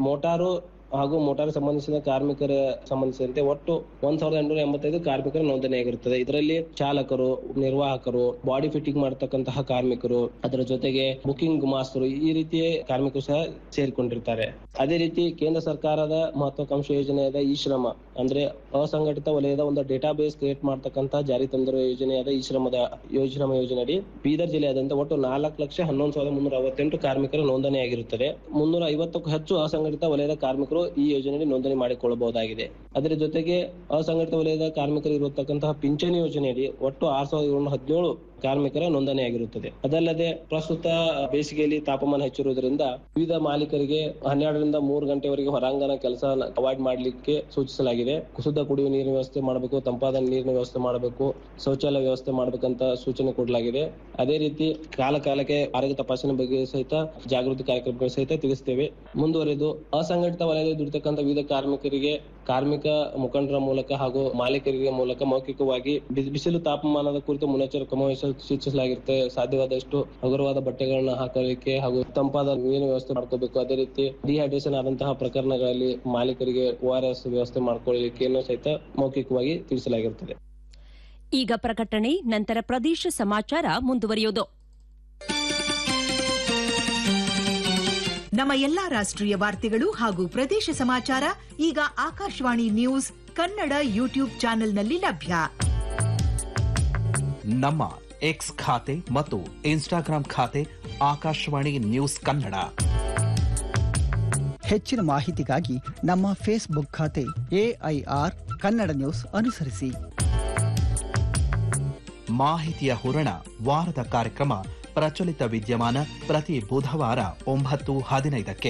motor ಹಾಗೂ motor ಸಂಬಂಧಿಸಿದ ಕಾರ್ಮಿಕರ ಸಂಬಂಧಿಸಿದಂತೆ ಒಟ್ಟು ಒಂದ್ ಸಾವಿರದ ಎಂಟುನೂರ ಎಂಬತ್ತೈದು ಕಾರ್ಮಿಕರ ನೋಂದಣಿಯಾಗಿರುತ್ತದೆ ಇದರಲ್ಲಿ ಚಾಲಕರು ನಿರ್ವಾಹಕರು ಬಾಡಿ ಫಿಟ್ಟಿಂಗ್ ಮಾಡತಕ್ಕಂತಹ ಕಾರ್ಮಿಕರು ಅದರ ಜೊತೆಗೆ ಬುಕಿಂಗ್ ಮಾಸ್ತರು ಈ ರೀತಿಯ ಕಾರ್ಮಿಕರು ಸಹ ಸೇರಿಕೊಂಡಿರ್ತಾರೆ ಅದೇ ರೀತಿ ಕೇಂದ್ರ ಸರ್ಕಾರದ ಮಹತ್ವಾಕಾಂಕ್ಷಿ ಯೋಜನೆಯಾದ ಈ ಶ್ರಮ ಅಂದ್ರೆ ಅಸಂಘಟಿತ ವಲಯದ ಒಂದು ಡೇಟಾ ಬೇಸ್ ಕ್ರಿಯೇಟ್ ಮಾಡತಕ್ಕಂತ ಜಾರಿ ತಂದಿರುವ ಯೋಜನೆಯಾದ ಈ ಶ್ರಮದ ಯೋಜನಾ ಯೋಜನೆಯಡಿ ಬೀದರ್ ಜಿಲ್ಲೆಯಾದ್ಯಂತ ಒಟ್ಟು ನಾಲ್ಕು ಲಕ್ಷ ಹನ್ನೊಂದು ಸಾವಿರದ ಮುನ್ನೂರ ಅರವತ್ತೆಂಟು ಕಾರ್ಮಿಕರ ನೋಂದಣಿಯಾಗಿರುತ್ತದೆ ಮುನ್ನೂರ ಐವತ್ತಕ್ಕೂ ಹೆಚ್ಚು ಅಸಂಘಟಿತ ವಲಯದ ಕಾರ್ಮಿಕರು ಈ ಯೋಜನೆಯಲ್ಲಿ ನೋಂದಣಿ ಮಾಡಿಕೊಳ್ಳಬಹುದಾಗಿದೆ ಅದರ ಜೊತೆಗೆ ಅಸಂಘಟಿತ ವಲಯದ ಕಾರ್ಮಿಕರು ಇರತಕ್ಕಂತಹ ಪಿಂಚಣಿ ಯೋಜನೆಯಡಿ ಒಟ್ಟು ಆರ್ ಸಾವಿರದ ಏಳ್ನೂರ ಹದಿನೇಳು ಕಾರ್ಮಿಕರ ನೋಂದಣಿಯಾಗಿರುತ್ತದೆ ಅದಲ್ಲದೆ ಪ್ರಸ್ತುತ ಬೇಸಿಗೆಯಲ್ಲಿ ತಾಪಮಾನ ಹೆಚ್ಚಿರುವುದರಿಂದ ವಿವಿಧ ಮಾಲೀಕರಿಗೆ ಹನ್ನೆರಡರಿಂದ ಮೂರು ಗಂಟೆವರೆಗೆ ಹೊರಾಂಗಣ ಕೆಲಸ ಅವಾಯ್ಡ್ ಮಾಡಲಿಕ್ಕೆ ಸೂಚಿಸಲಾಗಿದೆ ಶುದ್ಧ ಕುಡಿಯುವ ನೀರಿನ ವ್ಯವಸ್ಥೆ ಮಾಡಬೇಕು ತಂಪಾದ ನೀರಿನ ವ್ಯವಸ್ಥೆ ಮಾಡಬೇಕು ಶೌಚಾಲಯ ವ್ಯವಸ್ಥೆ ಮಾಡಬೇಕಂತ ಸೂಚನೆ ಕೊಡಲಾಗಿದೆ ಅದೇ ರೀತಿ ಕಾಲ ಕಾಲಕ್ಕೆ ಆರೋಗ್ಯ ತಪಾಸಣೆ ಬಗ್ಗೆ ಸಹಿತ ಜಾಗೃತಿ ಕಾರ್ಯಕ್ರಮಗಳು ಸಹಿತ ತಿಳಿಸ್ತೇವೆ ಮುಂದುವರೆದು ಅಸಂಘಟಿತ ವಲಯದಲ್ಲಿ ದುಡಿತಕ್ಕಂಥ ವಿವಿಧ ಕಾರ್ಮಿಕರಿಗೆ ಕಾರ್ಮಿಕ ಮುಖಂಡರ ಮೂಲಕ ಹಾಗೂ ಮಾಲೀಕರಿಗೆ ಮೂಲಕ ಮೌಖಿಕವಾಗಿ ಬಿಸಿ- ಬಿಸಿಲು ತಾಪಮಾನದ ಕುರಿತು ಮುನ್ನೆಚ್ಚರಿಕೆ ಕ್ರಮ ವಹಿಸಲು ಸೂಚಿಸಲಾಗಿರುತ್ತೆ ಸಾಧ್ಯವಾದಷ್ಟು ಹಗುರವಾದ ಬಟ್ಟೆಗಳನ್ನ ಹಾಕೊಳ್ಳಿಕ್ಕೆ ಹಾಗೂ ತಂಪಾದ ನೀರಿನ ವ್ಯವಸ್ಥೆ ಮಾಡ್ಕೋಬೇಕು ಅದೇ ರೀತಿ ಡಿಹೈಡ್ರೇಷನ್ ಆದಂತಹ ಪ್ರಕರಣಗಳಲ್ಲಿ ಮಾಲೀಕರಿಗೆ ಓ ಆರ್ ಎಸ್ ವ್ಯವಸ್ಥೆ ಮಾಡ್ಕೊಳ್ಳಿಕ್ಕೆಯನ್ನು ಸಹಿತ ಮೌಖಿಕವಾಗಿ ತಿಳಿಸಲಾಗಿರುತ್ತದೆ ಈಗ ಪ್ರಕಟಣೆ ನಂತರ ಪ್ರದೇಶ ಸಮಾಚಾರ ಮುಂದುವರಿಯುವುದು ನಮ್ಮ ಎಲ್ಲಾ ರಾಷ್ಟ್ರೀಯ ವಾರ್ತೆಗಳು ಹಾಗೂ ಪ್ರದೇಶ ಸಮಾಚಾರ ಈಗ ಆಕಾಶವಾಣಿ ನ್ಯೂಸ್ ಕನ್ನಡ ಯೂಟ್ಯೂಬ್ ಚಾನೆಲ್ನಲ್ಲಿ ಲಭ್ಯ ನಮ್ಮ ಎಕ್ಸ್ ಖಾತೆ ಮತ್ತು ಇನ್ಸ್ಟಾಗ್ರಾಂ ಖಾತೆ ಆಕಾಶವಾಣಿ ನ್ಯೂಸ್ ಕನ್ನಡ ಹೆಚ್ಚಿನ ಮಾಹಿತಿಗಾಗಿ ನಮ್ಮ ಫೇಸ್ಬುಕ್ ಖಾತೆ ಎಐಆರ್ ಕನ್ನಡ ನ್ಯೂಸ್ ಅನುಸರಿಸಿ ಮಾಹಿತಿಯ ಹೂರಣ ವಾರದ ಕಾರ್ಯಕ್ರಮ ಪ್ರಚಲಿತ ವಿದ್ಯಮಾನ ಪ್ರತಿ ಬುಧವಾರ ಒಂಬತ್ತು ಹದಿನೈದಕ್ಕೆ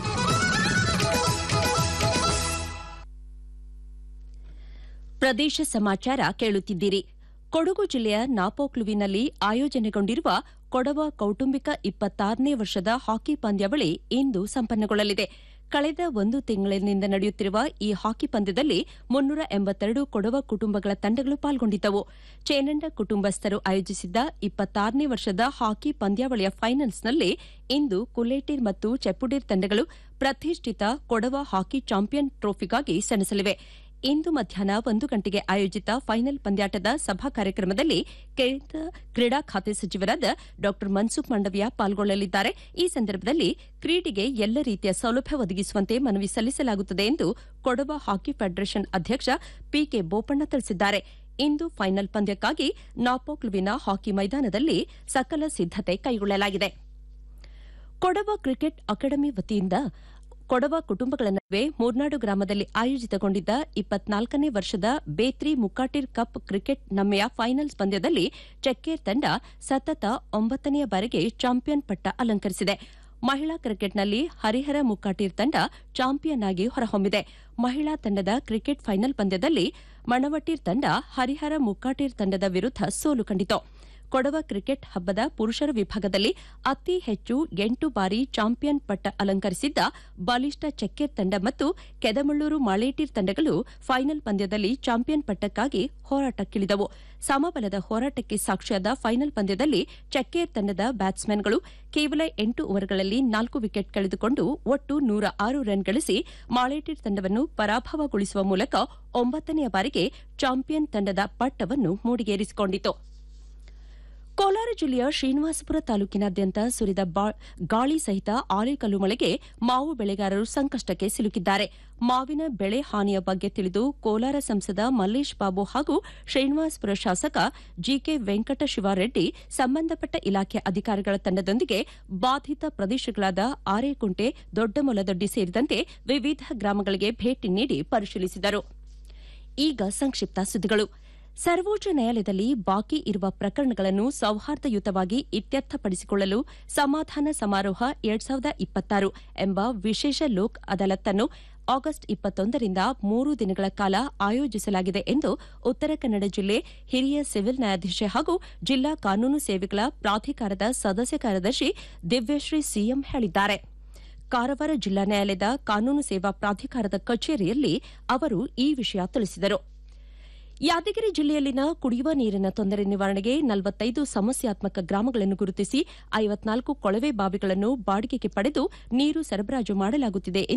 ಪ್ರದೇಶ ಸಮಾಚಾರ ಕೇಳುತ್ತಿದ್ದೀರಿ ಕೊಡಗು ಜಿಲ್ಲೆಯ ನಾಪೋಕ್ಲುವಿನಲ್ಲಿ ಆಯೋಜನೆಗೊಂಡಿರುವ ಕೊಡವ ಕೌಟುಂಬಿಕ ಇಪ್ಪತ್ತಾರನೇ ವರ್ಷದ ಹಾಕಿ ಪಂದ್ಯಾವಳಿ ಇಂದು ಸಂಪನ್ನಗೊಳ್ಳಲಿದೆ ಕಳೆದ ಒಂದು ತಿಂಗಳಿನಿಂದ ನಡೆಯುತ್ತಿರುವ ಈ ಹಾಕಿ ಪಂದ್ಯದಲ್ಲಿ ಮುನ್ನೂರ ಎಂಬತ್ತೆರಡು ಕೊಡವ ಕುಟುಂಬಗಳ ತಂಡಗಳು ಪಾಲ್ಗೊಂಡಿದ್ದವು ಚೇನಂಡ ಕುಟುಂಬಸ್ಥರು ಆಯೋಜಿಸಿದ್ದ ಇಪ್ಪತ್ತಾರನೇ ವರ್ಷದ ಹಾಕಿ ಪಂದ್ಯಾವಳಿಯ ಫೈನಲ್ಸ್ನಲ್ಲಿ ಇಂದು ಕುಲೇಟಿರ್ ಮತ್ತು ಚೆಪ್ಪುಡೀರ್ ತಂಡಗಳು ಪ್ರತಿಷ್ಠಿತ ಕೊಡವ ಹಾಕಿ ಚಾಂಪಿಯನ್ ಟ್ರೋಫಿಗಾಗಿ ಸೆಣಸಲಿವೆ ಇಂದು ಮಧ್ಯಾಹ್ನ ಒಂದು ಗಂಟೆಗೆ ಆಯೋಜಿತ ಫೈನಲ್ ಪಂದ್ಯಾಟದ ಸಭಾ ಕಾರ್ಯಕ್ರಮದಲ್ಲಿ ಕೇಂದ್ರ ಕ್ರೀಡಾ ಖಾತೆ ಸಚಿವರಾದ ಡಾ ಮನ್ಸುಖ್ ಮಂಡವಿಯಾ ಪಾಲ್ಗೊಳ್ಳಲಿದ್ದಾರೆ ಈ ಸಂದರ್ಭದಲ್ಲಿ ಕ್ರೀಡೆಗೆ ಎಲ್ಲ ರೀತಿಯ ಸೌಲಭ್ಯ ಒದಗಿಸುವಂತೆ ಮನವಿ ಸಲ್ಲಿಸಲಾಗುತ್ತದೆ ಎಂದು ಕೊಡವ ಹಾಕಿ ಫೆಡರೇಷನ್ ಅಧ್ಯಕ್ಷ ಪಿಕೆ ಬೋಪಣ್ಣ ತಿಳಿಸಿದ್ದಾರೆ ಇಂದು ಫೈನಲ್ ಪಂದ್ಯಕ್ಕಾಗಿ ನಾಪೋಕ್ಲುವಿನ ಹಾಕಿ ಮೈದಾನದಲ್ಲಿ ಸಕಲ ಸಿದ್ದತೆ ಕೈಗೊಳ್ಳಲಾಗಿದೆ ಕೊಡವ ಕ್ರಿಕೆಟ್ ಅಕಾಡೆಮಿ ವತಿಯಿಂದ ಕೊಡವ ಕುಟುಂಬಗಳ ನಡುವೆ ಮೂರ್ನಾಡು ಗ್ರಾಮದಲ್ಲಿ ಆಯೋಜಿತಗೊಂಡಿದ್ದ ಇಪ್ಪತ್ನಾಲ್ಕನೇ ವರ್ಷದ ಬೇತ್ರಿ ಮುಕ್ಕಾಟಿರ್ ಕಪ್ ಕ್ರಿಕೆಟ್ ನಮ್ಮೆಯ ಫೈನಲ್ಸ್ ಪಂದ್ಯದಲ್ಲಿ ಚೆಕ್ಕೇರ್ ತಂಡ ಸತತ ಒಂಬತ್ತನೆಯ ಬಾರಿಗೆ ಚಾಂಪಿಯನ್ ಪಟ್ಟ ಅಲಂಕರಿಸಿದೆ ಮಹಿಳಾ ಕ್ರಿಕೆಟ್ನಲ್ಲಿ ಹರಿಹರ ಮುಕ್ಕಾಟಿರ್ ತಂಡ ಚಾಂಪಿಯನ್ ಆಗಿ ಹೊರಹೊಮ್ಮಿದೆ ಮಹಿಳಾ ತಂಡದ ಕ್ರಿಕೆಟ್ ಫೈನಲ್ ಪಂದ್ಯದಲ್ಲಿ ಮಣವಟ್ಟಿರ್ ತಂಡ ಹರಿಹರ ಮುಕ್ಕಾಟಿರ್ ತಂಡದ ವಿರುದ್ಧ ಸೋಲು ಕಂಡಿತು ಕೊಡವ ಕ್ರಿಕೆಟ್ ಹಬ್ಬದ ಪುರುಷರ ವಿಭಾಗದಲ್ಲಿ ಅತಿ ಹೆಚ್ಚು ಎಂಟು ಬಾರಿ ಚಾಂಪಿಯನ್ ಪಟ್ಟ ಅಲಂಕರಿಸಿದ್ದ ಬಲಿಷ್ಠ ಚೆಕ್ಕೇರ್ ತಂಡ ಮತ್ತು ಕೆದಮಳ್ಳೂರು ಮಾಳೇಟಿರ್ ತಂಡಗಳು ಫೈನಲ್ ಪಂದ್ಯದಲ್ಲಿ ಚಾಂಪಿಯನ್ ಪಟ್ಟಕ್ಕಾಗಿ ಹೋರಾಟಕ್ಕಿಳಿದವು ಸಮಬಲದ ಹೋರಾಟಕ್ಕೆ ಸಾಕ್ಷಿಯಾದ ಫೈನಲ್ ಪಂದ್ಯದಲ್ಲಿ ಚೆಕ್ಕೇರ್ ತಂಡದ ಬ್ಯಾಟ್ಸ್ಮನ್ಗಳು ಕೇವಲ ಎಂಟು ಓವರ್ಗಳಲ್ಲಿ ನಾಲ್ಕು ವಿಕೆಟ್ ಕಳೆದುಕೊಂಡು ಒಟ್ಟು ನೂರ ಆರು ರನ್ ಗಳಿಸಿ ಮಾಳೇಟಿರ್ ತಂಡವನ್ನು ಪರಾಭವಗೊಳಿಸುವ ಮೂಲಕ ಒಂಬತ್ತನೆಯ ಬಾರಿಗೆ ಚಾಂಪಿಯನ್ ತಂಡದ ಪಟ್ಟವನ್ನು ಮೂಡಿಗೇರಿಸಿಕೊಂಡಿತು ಕೋಲಾರ ಜಿಲ್ಲೆಯ ಶ್ರೀನಿವಾಸಪುರ ತಾಲೂಕಿನಾದ್ಯಂತ ಸುರಿದ ಬಾ- ಗಾಳಿ ಸಹಿತ ಆಲಿಕಲ್ಲು ಮಳೆಗೆ ಮಾವು ಬೆಳೆಗಾರರು ಸಂಕಷ್ಟಕ್ಕೆ ಸಿಲುಕಿದ್ದಾರೆ ಮಾವಿನ ಬೆಳೆ ಹಾನಿಯ ಬಗ್ಗೆ ತಿಳಿದು ಕೋಲಾರ ಸಂಸದ ಮಲ್ಲೇಶ್ ಬಾಬು ಹಾಗೂ ಶ್ರೀನಿವಾಸಪುರ ಶಾಸಕ ಜಿಕೆ ವೆಂಕಟಶಿವಾರೆಡ್ಡಿ ಸಂಬಂಧಪಟ್ಟ ಇಲಾಖೆ ಅಧಿಕಾರಿಗಳ ತಂಡದೊಂದಿಗೆ ಬಾಧಿತ ಪ್ರದೇಶಗಳಾದ ಆರೇಕುಂಟೆ ದೊಡ್ಡಮೊಲದೊಡ್ಡಿ ಸೇರಿದಂತೆ ವಿವಿಧ ಗ್ರಾಮಗಳಿಗೆ ಭೇಟಿ ನೀಡಿ ಪರಿಶೀಲಿಸಿದರು ಈಗ ಸಂಕ್ಷಿಪ್ತ ಸುದ್ದಿಗಳು ಸರ್ವೋಚ್ಚ ನ್ಯಾಯಾಲಯದಲ್ಲಿ ಬಾಕಿ ಇರುವ ಪ್ರಕರಣಗಳನ್ನು ಸೌಹಾರ್ದಯುತವಾಗಿ ಇತ್ಯರ್ಥಪಡಿಸಿಕೊಳ್ಳಲು ಸಮಾಧಾನ ಸಮಾರೋಹ ಎರಡ್ ಸಾವಿರದ ಇಪ್ಪತ್ತಾರು ಎಂಬ ವಿಶೇಷ ಲೋಕ್ ಅದಾಲತ್ನ್ನು ಆಗಸ್ಟ್ ಇಪ್ಪತ್ತೊಂದರಿಂದ ಮೂರು ದಿನಗಳ ಕಾಲ ಆಯೋಜಿಸಲಾಗಿದೆ ಎಂದು ಉತ್ತರ ಕನ್ನಡ ಜಿಲ್ಲೆ ಹಿರಿಯ ಸಿವಿಲ್ ನ್ಯಾಯಾಧೀಶೆ ಹಾಗೂ ಜಿಲ್ಲಾ ಕಾನೂನು ಸೇವೆಗಳ ಪ್ರಾಧಿಕಾರದ ಸದಸ್ಯ ಕಾರ್ಯದರ್ಶಿ ದಿವ್ಯಶ್ರೀ ಸಿಎಂ ಹೇಳಿದ್ದಾರೆ ಕಾರವಾರ ಜಿಲ್ಲಾ ನ್ಯಾಯಾಲಯದ ಕಾನೂನು ಸೇವಾ ಪ್ರಾಧಿಕಾರದ ಕಚೇರಿಯಲ್ಲಿ ಅವರು ಈ ವಿಷಯ ತಿಳಿಸಿದರು ಯಾದಗಿರಿ ಜಿಲ್ಲೆಯಲ್ಲಿನ ಕುಡಿಯುವ ನೀರಿನ ತೊಂದರೆ ನಿವಾರಣೆಗೆ ನಲವತ್ತೈದು ಸಮಸ್ಯಾತ್ಮಕ ಗ್ರಾಮಗಳನ್ನು ಗುರುತಿಸಿ ಐವತ್ನಾಲ್ಕು ಕೊಳವೆ ಬಾವಿಗಳನ್ನು ಬಾಡಿಗೆಗೆ ಪಡೆದು ನೀರು ಸರಬರಾಜು ಮಾಡಲಾಗುತ್ತಿದೆ